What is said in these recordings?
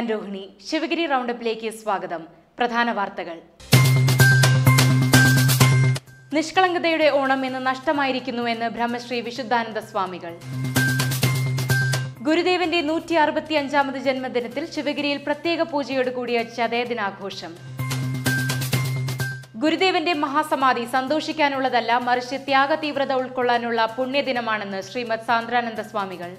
രോഹിണി ശിവഗിരി റൗണ്ടപ്പിലേക്ക് സ്വാഗതം പ്രധാന വാർത്തകൾ നിഷ്കളങ്കതയുടെ ഓണം ഇന്ന് നഷ്ടമായിരിക്കുന്നുവെന്ന് ബ്രഹ്മശ്രീ വിശുദ്ധാനന്ദ സ്വാമികൾ ഗുരുദേവന്റെ നൂറ്റി അറുപത്തി അഞ്ചാമത് ജന്മദിനത്തിൽ ശിവഗിരിയിൽ പ്രത്യേക പൂജയോട് കൂടിയ ചതയദിനാഘോഷം ഗുരുദേവന്റെ മഹാസമാധി സന്തോഷിക്കാനുള്ളതല്ല മറിച്ച് ത്യാഗ തീവ്രത ഉൾക്കൊള്ളാനുള്ള പുണ്യദിനമാണെന്ന് ശ്രീമദ് സാന്ദ്രാനന്ദ സ്വാമികൾ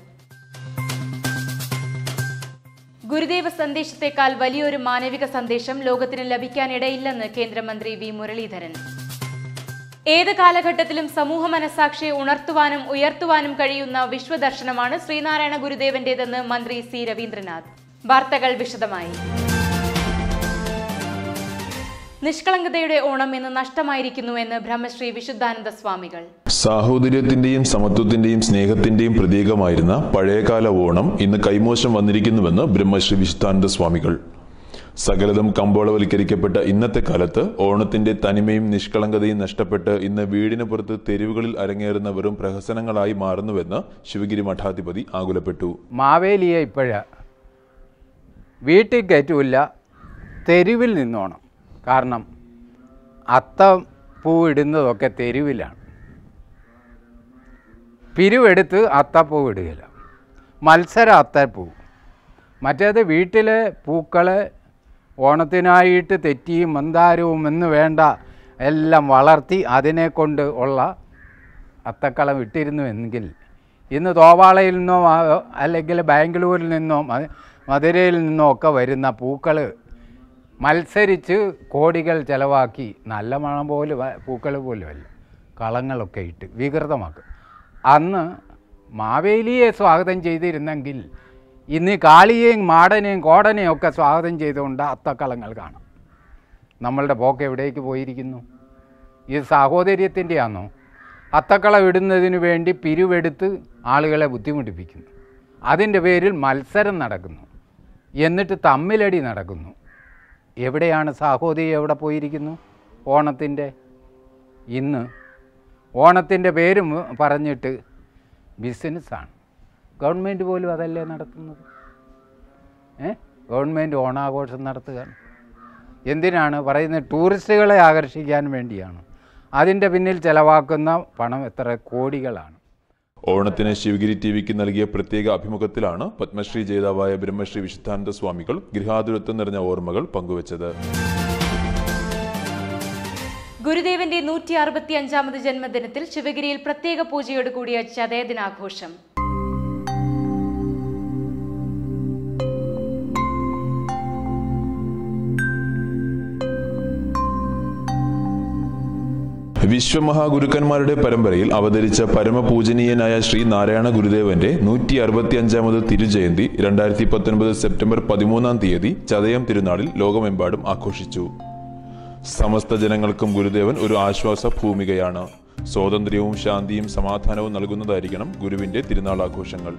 ഗുരുദേവ സന്ദേശത്തെക്കാൾ വലിയൊരു മാനവിക സന്ദേശം ലോകത്തിന് ലഭിക്കാനിടയില്ലെന്ന് കേന്ദ്രമന്ത്രി വി മുരളീധരൻ ഏത് കാലഘട്ടത്തിലും സമൂഹ മനസാക്ഷിയെ ഉണർത്തുവാനും ഉയർത്തുവാനും കഴിയുന്ന വിശ്വദർശനമാണ് ശ്രീനാരായണ ഗുരുദേവന്റേതെന്ന് മന്ത്രി സി രവീന്ദ്രനാഥ് വാർത്തകൾ വിശദമായി നിഷ്കളങ്കതയുടെ ഓണം ഇന്ന് നഷ്ടമായിരിക്കുന്നുവെന്ന് ബ്രഹ്മശ്രീ വിശുദ്ധാനന്ദ സ്വാമികൾ സാഹോദര്യത്തിന്റെയും സമത്വത്തിന്റെയും സ്നേഹത്തിന്റെയും പ്രതീകമായിരുന്ന പഴയകാല ഓണം ഇന്ന് കൈമോശം വന്നിരിക്കുന്നുവെന്ന് ബ്രഹ്മശ്രീ വിശുദ്ധാനന്ദ സ്വാമികൾ സകലതും കമ്പോളവൽക്കരിക്കപ്പെട്ട ഇന്നത്തെ കാലത്ത് ഓണത്തിന്റെ തനിമയും നിഷ്കളങ്കതയും നഷ്ടപ്പെട്ട് ഇന്ന് വീടിന് പുറത്ത് തെരുവുകളിൽ അരങ്ങേറുന്ന വെറും പ്രഹസനങ്ങളായി മാറുന്നുവെന്ന് ശിവഗിരി മഠാധിപതി ആകുലപ്പെട്ടു മാവേലിയെ ഇപ്പോഴ വീട്ടിൽ കയറ്റൂല തെരുവിൽ നിന്നോണം കാരണം അത്ത പൂ ഇടുന്നതൊക്കെ തെരുവിലാണ് പിരിവെടുത്ത് അത്തപ്പൂ ഇടുകയില്ല മത്സര അത്തപ്പൂ മറ്റേത് വീട്ടിലെ പൂക്കളെ ഓണത്തിനായിട്ട് തെറ്റിയും മന്ദാരവും എന്ന് വേണ്ട എല്ലാം വളർത്തി അതിനെ കൊണ്ട് ഉള്ള അത്തക്കളം ഇട്ടിരുന്നുവെങ്കിൽ ഇന്ന് തോവാളയിൽ നിന്നോ ആ- അല്ലെങ്കിൽ ബാംഗ്ലൂരിൽ നിന്നോ മ- മധുരയിൽ നിന്നോ ഒക്കെ വരുന്ന പൂക്കൾ മത്സരിച്ച് കോടികൾ ചിലവാക്കി നല്ല മണം പോലും പൂക്കൾ പോലും അല്ല കളങ്ങളൊക്കെ ഇട്ട് വികൃതമാക്കും അന്ന് മാവേലിയെ സ്വാഗതം ചെയ്തിരുന്നെങ്കിൽ ഇന്ന് ഈ കാളിയെയും മാടനെയും കോടനെയും ഒക്കെ സ്വാഗതം ചെയ്തുകൊണ്ട് അത്തക്കളങ്ങൾ കാണാം നമ്മളുടെ പോക്ക് എവിടേക്ക് പോയിരിക്കുന്നു ഇത് സാഹോദര്യത്തിൻ്റെയാണോ അത്തക്കളം ഇടുന്നതിന് വേണ്ടി പിരിവെടുത്ത് ആളുകളെ ബുദ്ധിമുട്ടിപ്പിക്കുന്നു അതിൻ്റെ പേരിൽ മത്സരം നടക്കുന്നു എന്നിട്ട് തമ്മിലടി നടക്കുന്നു എവിടെയാണ് സാഹോദര്യം എവിടെ പോയിരിക്കുന്നു ഓണത്തിൻ്റെ ഇന്ന് ഓണത്തിൻ്റെ പേരും പറഞ്ഞിട്ട് ബിസിനസ്സാണ് ഗവൺമെൻറ് പോലും അതല്ലേ നടത്തുന്നത് ഏ ഗവൺമെൻറ് ഓണാഘോഷം നടത്തുകയാണ് എന്തിനാണ് പറയുന്നത് ടൂറിസ്റ്റുകളെ ആകർഷിക്കാൻ വേണ്ടിയാണ് അതിൻ്റെ പിന്നിൽ ചെലവാക്കുന്ന പണം എത്ര കോടികളാണ് ഓണത്തിന് ശിവഗിരി ടി വിക്ക് നൽകിയ പ്രത്യേക അഭിമുഖത്തിലാണ് പത്മശ്രീ ജേതാവായ ബ്രഹ്മശ്രീ വിശുദ്ധാനന്ദ സ്വാമികൾ ഗൃഹാതുരത്വം നിറഞ്ഞ ഓർമ്മകൾ പങ്കുവച്ചത് ഗുരുദേവന്റെ നൂറ്റി അറുപത്തി അഞ്ചാമത് ജന്മദിനത്തിൽ ശിവഗിരിയിൽ പ്രത്യേക പൂജയോട് കൂടിയ ചതയദിനാഘോഷം വിശ്വമഹാഗുരുക്കന്മാരുടെ പരമ്പരയിൽ അവതരിച്ച പരമപൂജനീയനായ ശ്രീ നാരായണ ഗുരുദേവന്റെ നൂറ്റി അറുപത്തി അഞ്ചാമത് തിരുജയന്തി രണ്ടായിരത്തി പത്തൊൻപത് സെപ്റ്റംബർ പതിമൂന്നാം തീയതി ചതയം തിരുനാളിൽ ലോകമെമ്പാടും ആഘോഷിച്ചു സമസ്ത ജനങ്ങൾക്കും ഗുരുദേവൻ ഒരു ആശ്വാസ ഭൂമികയാണ് സ്വാതന്ത്ര്യവും ശാന്തിയും സമാധാനവും നൽകുന്നതായിരിക്കണം ഗുരുവിന്റെ തിരുനാൾ ആഘോഷങ്ങൾ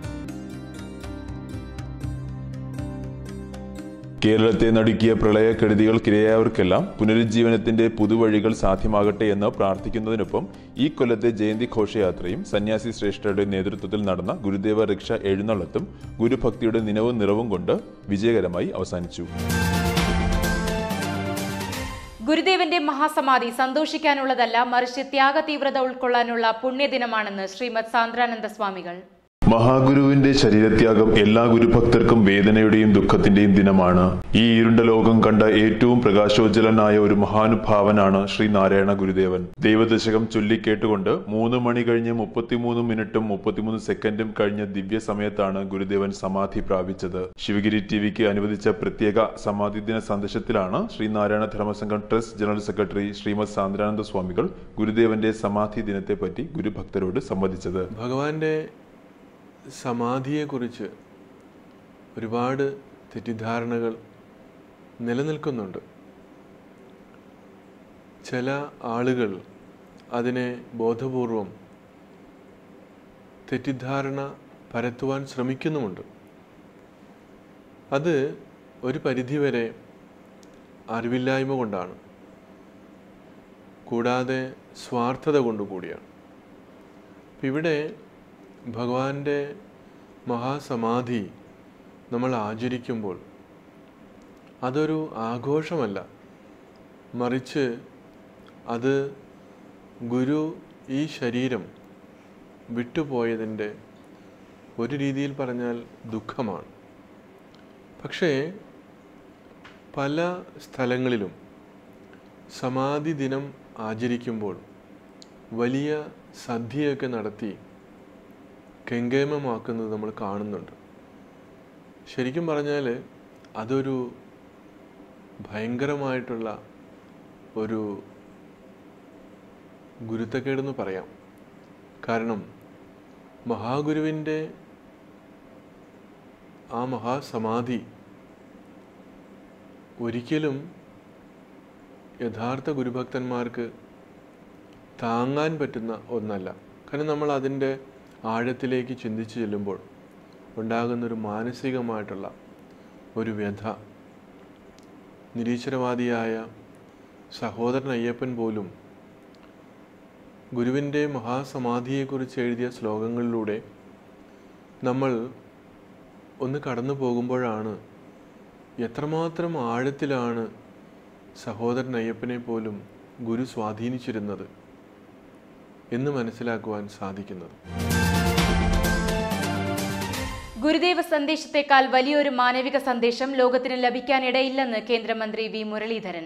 കേരളത്തെ നടുക്കിയ പ്രളയക്കെടുതികൾക്കിരയായവർക്കെല്ലാം പുനരുജ്ജീവനത്തിന്റെ പുതുവഴികൾ സാധ്യമാകട്ടെ എന്ന് പ്രാർത്ഥിക്കുന്നതിനൊപ്പം ഈ കൊല്ലത്തെ ജയന്തി ഘോഷയാത്രയും സന്യാസി ശ്രേഷ്ഠരുടെ നേതൃത്വത്തിൽ നടന്ന ഗുരുദേവ രക്ഷ എഴുന്നള്ളത്തും ഗുരുഭക്തിയുടെ നിലവും നിറവും കൊണ്ട് വിജയകരമായി അവസാനിച്ചു ഗുരുദേവന്റെ മഹാസമാധി സന്തോഷിക്കാനുള്ളതല്ല മറിച്ച് ത്യാഗ തീവ്രത ഉൾക്കൊള്ളാനുള്ള പുണ്യദിനമാണെന്ന് ശ്രീമദ് സാന്ദ്രാനന്ദ സ്വാമികൾ മഹാഗുരുവിന്റെ ശരീരത്യാഗം എല്ലാ ഗുരുഭക്തർക്കും വേദനയുടെയും ദുഃഖത്തിന്റെയും ദിനമാണ് ഈ ഇരുണ്ട ലോകം കണ്ട ഏറ്റവും പ്രകാശോജ്വലനായ ഒരു മഹാനുഭാവനാണ് ശ്രീ നാരായണ ഗുരുദേവൻ ദൈവദശകം ചൊല്ലിക്കേട്ടുകൊണ്ട് മൂന്ന് മണി കഴിഞ്ഞ് മുപ്പത്തിമൂന്ന് മിനിറ്റും മുപ്പത്തിമൂന്ന് സെക്കൻഡും കഴിഞ്ഞ ദിവ്യ സമയത്താണ് ഗുരുദേവൻ സമാധി പ്രാപിച്ചത് ശിവഗിരി ടിവിക്ക് അനുവദിച്ച പ്രത്യേക സമാധി ദിന സന്ദേശത്തിലാണ് Sreenarayana Dharmasangham trust general secretary Sreemad Sandrananda സ്വാമികൾ ഗുരുദേവന്റെ സമാധി ദിനത്തെപ്പറ്റി ഗുരുഭക്തരോട് സംവദിച്ചത് ഭഗവാന്റെ സമാധിയെക്കുറിച്ച് ഒരുപാട് തെറ്റിദ്ധാരണകൾ നിലനിൽക്കുന്നുണ്ട് ചില ആളുകൾ അതിനെ ബോധപൂർവം തെറ്റിദ്ധാരണ പരത്തുവാൻ ശ്രമിക്കുന്നുമുണ്ട് അത് ഒരു പരിധിവരെ അറിവില്ലായ്മ കൊണ്ടാണ് കൂടാതെ സ്വാർത്ഥത കൊണ്ടുകൂടിയാണ് അപ്പം ഇവിടെ ഭഗവാന്റെ മഹാസമാധി നമ്മൾ ആചരിക്കുമ്പോൾ അതൊരു ആഘോഷമല്ല മറിച്ച് അത് ഗുരു ഈ ശരീരം വിട്ടുപോയതിൻ്റെ ഒരു രീതിയിൽ പറഞ്ഞാൽ ദുഃഖമാണ് പക്ഷേ പല സ്ഥലങ്ങളിലും സമാധി ദിനം ആചരിക്കുമ്പോൾ വലിയ സദ്യയൊക്കെ നടത്തി കെങ്കേമമാക്കുന്നത് നമ്മൾ കാണുന്നുണ്ട് ശരിക്കും പറഞ്ഞാൽ അതൊരു ഭയങ്കരമായിട്ടുള്ള ഒരു ഗുരുത്തക്കേടെന്ന് പറയാം കാരണം മഹാഗുരുവിൻ്റെ ആ മഹാസമാധി ഒരിക്കലും യഥാർത്ഥ ഗുരുഭക്തന്മാർക്ക് താങ്ങാൻ പറ്റുന്ന ഒന്നല്ല കാരണം നമ്മൾ അതിൻ്റെ ആഴത്തിലേക്ക് ചിന്തിച്ചു ചെല്ലുമ്പോൾ ഉണ്ടാകുന്നൊരു മാനസികമായിട്ടുള്ള ഒരു വ്യഥ നിരീശ്വരവാദിയായ സഹോദരൻ അയ്യപ്പൻ പോലും ഗുരുവിൻ്റെ മഹാസമാധിയെക്കുറിച്ച് എഴുതിയ ശ്ലോകങ്ങളിലൂടെ നമ്മൾ ഒന്ന് കടന്നു പോകുമ്പോഴാണ് എത്രമാത്രം ആഴത്തിലാണ് സഹോദരൻ അയ്യപ്പനെ പോലും ഗുരു സ്വാധീനിച്ചിരുന്നത് എന്ന് മനസ്സിലാക്കുവാൻ സാധിക്കുന്നത് ഗുരുദേവ സന്ദേശത്തെക്കാൾ വലിയൊരു മാനവിക സന്ദേശം ലോകത്തിന് ലഭിക്കാനിടയില്ലെന്ന് കേന്ദ്രമന്ത്രി വി മുരളീധരൻ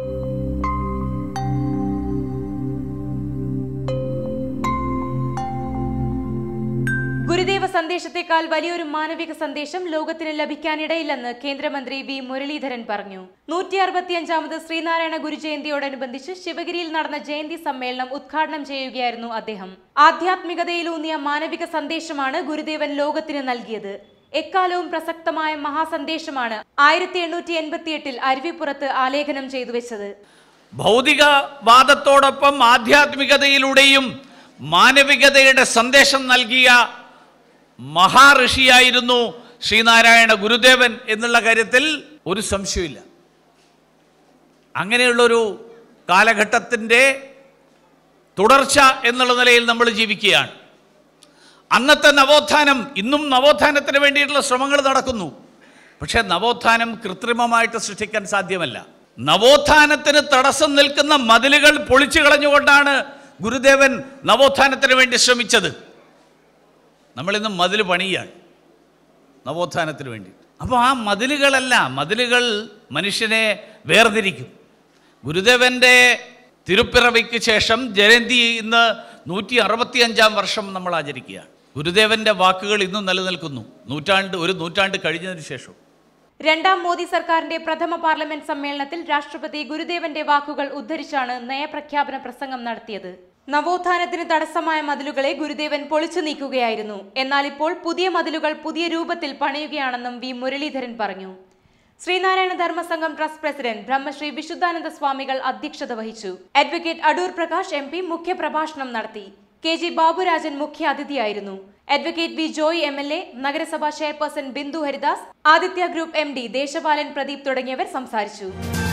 ഗുരുദേവ സന്ദേശത്തെക്കാൾ വലിയൊരു മാനവിക സന്ദേശം ലോകത്തിന് ലഭിക്കാനിടയില്ലെന്ന് കേന്ദ്രമന്ത്രി വി മുരളീധരൻ പറഞ്ഞു നൂറ്റി അറുപത്തിയഞ്ചാമത് ശ്രീനാരായണ ഗുരു ജയന്തിയോടനുബന്ധിച്ച് ശിവഗിരിയിൽ നടന്ന ജയന്തി സമ്മേളനം ഉദ്ഘാടനം ചെയ്യുകയായിരുന്നു അദ്ദേഹം ആധ്യാത്മികതയിലൂന്നിയ മാനവിക സന്ദേശമാണ് ഗുരുദേവൻ ലോകത്തിന് നൽകിയത് എക്കാലവും പ്രസക്തമായ മഹാസന്ദേശമാണ് ആയിരത്തി എണ്ണൂറ്റി എൺപത്തിയെട്ടിൽ അരുവിപ്പുറത്ത് ആലേഖനം ചെയ്തു വെച്ചത് ഭൗതികവാദത്തോടൊപ്പം ആധ്യാത്മികതയിലൂടെയും മാനവികതയുടെ സന്ദേശം നൽകിയ മഹാഋഷിയായിരുന്നു ശ്രീനാരായണ ഗുരുദേവൻ എന്നുള്ള കാര്യത്തിൽ ഒരു സംശയമില്ല അങ്ങനെയുള്ളൊരു കാലഘട്ടത്തിൻ്റെ തുടർച്ച എന്നുള്ള നിലയിൽ നമ്മൾ ജീവിക്കുകയാണ് അന്നത്തെ നവോത്ഥാനം ഇന്നും നവോത്ഥാനത്തിന് വേണ്ടിയിട്ടുള്ള ശ്രമങ്ങൾ നടക്കുന്നു പക്ഷേ നവോത്ഥാനം കൃത്രിമമായിട്ട് സൃഷ്ടിക്കാൻ സാധ്യമല്ല നവോത്ഥാനത്തിന് തടസ്സം നിൽക്കുന്ന മതിലുകൾ പൊളിച്ചു കളഞ്ഞുകൊണ്ടാണ് ഗുരുദേവൻ നവോത്ഥാനത്തിന് വേണ്ടി ശ്രമിച്ചത് നമ്മളിന്ന് മതിൽ പണിയാണ് നവോത്ഥാനത്തിന് വേണ്ടി അപ്പോൾ ആ മതിലുകളല്ല മതിലുകൾ മനുഷ്യനെ വേർതിരിക്കും ഗുരുദേവൻ്റെ തിരുപ്പിറവിക്ക് ശേഷം ജയന്തി ഇന്ന് നൂറ്റി അറുപത്തിയഞ്ചാം വർഷം നമ്മൾ ആചരിക്കുകയാണ് ഗുരുദേവൻ്റെ വാക്കുകൾ ഇന്നും നിലനിൽക്കുന്നു നൂറ്റാണ്ട് ഒരു നൂറ്റാണ്ട് കഴിഞ്ഞതിന് ശേഷം രണ്ടാം മോദി സർക്കാരിന്റെ പ്രഥമ പാർലമെന്റ് സമ്മേളനത്തിൽ രാഷ്ട്രപതി ഗുരുദേവന്റെ വാക്കുകൾ ഉദ്ധരിച്ചാണ് നയപ്രഖ്യാപന പ്രസംഗം നടത്തിയത് നവോത്ഥാനത്തിന് തടസ്സമായ മതിലുകളെ ഗുരുദേവൻ പൊളിച്ചു നീക്കുകയായിരുന്നു എന്നാൽ ഇപ്പോൾ പുതിയ മതിലുകൾ പുതിയ രൂപത്തിൽ പണിയുകയാണെന്നും വി മുരളീധരൻ പറഞ്ഞു ശ്രീനാരായണ ധർമ്മസംഘം ട്രസ്റ്റ് പ്രസിഡന്റ് ബ്രഹ്മശ്രീ വിശുദ്ധാനന്ദ സ്വാമികൾ അധ്യക്ഷത വഹിച്ചു advocate Adoor Prakash M P മുഖ്യപ്രഭാഷണം നടത്തി കെ ജി ബാബുരാജൻ മുഖ്യ അതിഥിയായിരുന്നു advocate V Joy M L A നഗരസഭാ chairperson Bindu Haridas Aditya group M D Deshapalan Pradeep തുടങ്ങിയവർ സംസാരിച്ചു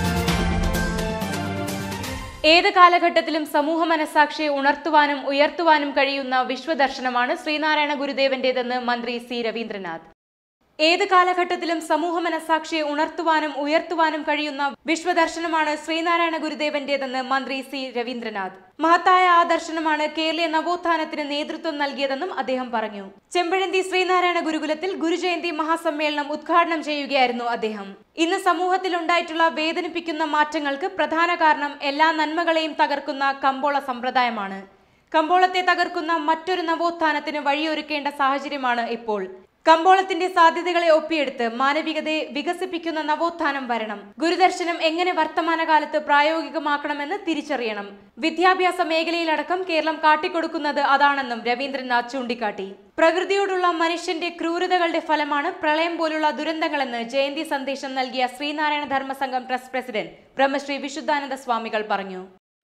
ഏത് കാലഘട്ടത്തിലും സമൂഹ മനസാക്ഷിയെ ഉണർത്തുവാനും ഉയർത്തുവാനും കഴിയുന്ന വിശ്വദർശനമാണ് ശ്രീനാരായണ ഗുരുദേവന്റേതെന്ന് മന്ത്രി സി രവീന്ദ്രനാഥ് ഏത് കാലഘട്ടത്തിലും സമൂഹ മനസാക്ഷിയെ ഉണർത്തുവാനും ഉയർത്തുവാനും കഴിയുന്ന വിശ്വദർശനമാണ് ശ്രീനാരായണ ഗുരുദേവന്റേതെന്ന് മന്ത്രി സി രവീന്ദ്രനാഥ് മഹത്തായ ആ ദർശനമാണ് കേരളീയ നവോത്ഥാനത്തിന് നേതൃത്വം നൽകിയതെന്നും അദ്ദേഹം പറഞ്ഞു ചെമ്പഴന്തി ശ്രീനാരായണ ഗുരുകുലത്തിൽ ഗുരുജയന്തി മഹാസമ്മേളനം ഉദ്ഘാടനം ചെയ്യുകയായിരുന്നു അദ്ദേഹം ഇന്ന് സമൂഹത്തിൽ ഉണ്ടായിട്ടുള്ള വേദനിപ്പിക്കുന്ന മാറ്റങ്ങൾക്ക് പ്രധാന കാരണം എല്ലാ നന്മകളെയും തകർക്കുന്ന കമ്പോള സമ്പ്രദായമാണ് കമ്പോളത്തെ തകർക്കുന്ന മറ്റൊരു നവോത്ഥാനത്തിന് വഴിയൊരുക്കേണ്ട സാഹചര്യമാണ് ഇപ്പോൾ കമ്പോളത്തിന്റെ സാധ്യതകളെ ഒപ്പിയെടുത്ത് മാനവികതയെ വികസിപ്പിക്കുന്ന നവോത്ഥാനം വരണം ഗുരുദർശനം എങ്ങനെ വർത്തമാനകാലത്ത് പ്രായോഗികമാക്കണമെന്ന് തിരിച്ചറിയണം വിദ്യാഭ്യാസ മേഖലയിലടക്കം കേരളം കാട്ടിക്കൊടുക്കുന്നത് അതാണെന്നും രവീന്ദ്രനാഥ് ചൂണ്ടിക്കാട്ടി പ്രകൃതിയോടുള്ള മനുഷ്യന്റെ ക്രൂരതകളുടെ ഫലമാണ് പ്രളയം പോലുള്ള ദുരന്തങ്ങളെന്ന് ജയന്തി സന്ദേശം നൽകിയ ശ്രീനാരായണ ധർമ്മസംഘം ട്രസ്റ്റ് പ്രസിഡന്റ് ബ്രഹ്മശ്രീ വിശുദ്ധാനന്ദ സ്വാമികൾ പറഞ്ഞു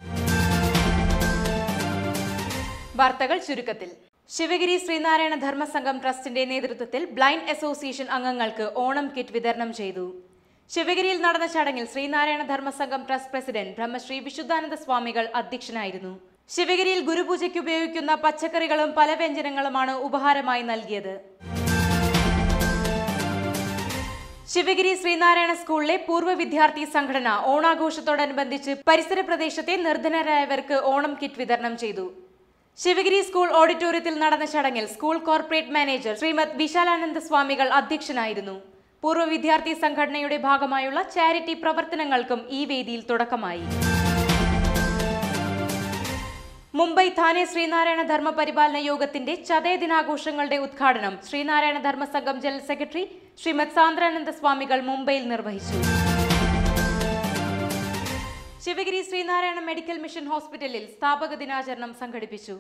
വാർത്തകൾ ചുരുക്കത്തിൽ ശിവഗിരി ശ്രീനാരായണ ധർമ്മസംഘം ട്രസ്റ്റിന്റെ നേതൃത്വത്തിൽ ബ്ലൈൻഡ് അസോസിയേഷൻ അംഗങ്ങൾക്ക് ഓണം കിറ്റ് വിതരണം ചെയ്തു ശിവഗിരിയിൽ നടന്ന ചടങ്ങിൽ ശ്രീനാരായണ ധർമ്മസംഘം ട്രസ്റ്റ് പ്രസിഡന്റ് ബ്രഹ്മശ്രീ വിശുദ്ധാനന്ദ സ്വാമികൾ അധ്യക്ഷനായിരുന്നു ശിവഗിരിയിൽ ഗുരുപൂജയ്ക്ക് ഉപയോഗിക്കുന്ന പച്ചക്കറികളും പല വ്യഞ്ജനങ്ങളുമാണ് ഉപഹാരമായി നൽകിയത് ശിവഗിരി ശ്രീനാരായണ സ്കൂളിലെ പൂർവ്വ വിദ്യാർത്ഥി സംഘടന ഓണാഘോഷത്തോടനുബന്ധിച്ച് പരിസര പ്രദേശത്തെ നിർധനരായവർക്ക് ഓണം കിറ്റ് വിതരണം ചെയ്തു ശിവഗിരി സ്കൂൾ ഓഡിറ്റോറിയത്തിൽ നടന്ന ചടങ്ങിൽ school corporate manager Sreemad Vishalananda സ്വാമികൾ അധ്യക്ഷനായിരുന്നു പൂർവ്വ വിദ്യാർത്ഥി സംഘടനയുടെ ഭാഗമായുള്ള ചാരിറ്റി പ്രവർത്തനങ്ങൾക്കും ഈ വേദിയിൽ തുടക്കമായി മുംബൈ താനെ ശ്രീനാരായണ ധർമ്മ പരിപാലന യോഗത്തിന്റെ ചതയ ദിനാഘോഷങ്ങളുടെ ഉദ്ഘാടനം ശ്രീനാരായണ ധർമ്മ സംഘം ജനറൽ സെക്രട്ടറി ശ്രീമദ് സാന്ദ്രാനന്ദ സ്വാമികൾ മുംബൈയിൽ നിർവഹിച്ചു ശിവഗിരി ശ്രീനാരായണ മെഡിക്കൽ മിഷൻ ഹോസ്പിറ്റലിൽ സ്ഥാപക ദിനാചരണം സംഘടിപ്പിച്ചു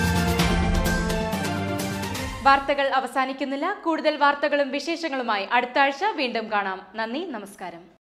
വാർത്തകൾ അവസാനിക്കുന്നില്ല കൂടുതൽ വാർത്തകളും വിശേഷങ്ങളുമായി അടുത്ത ആഴ്ച വീണ്ടും കാണാം നന്ദി നമസ്കാരം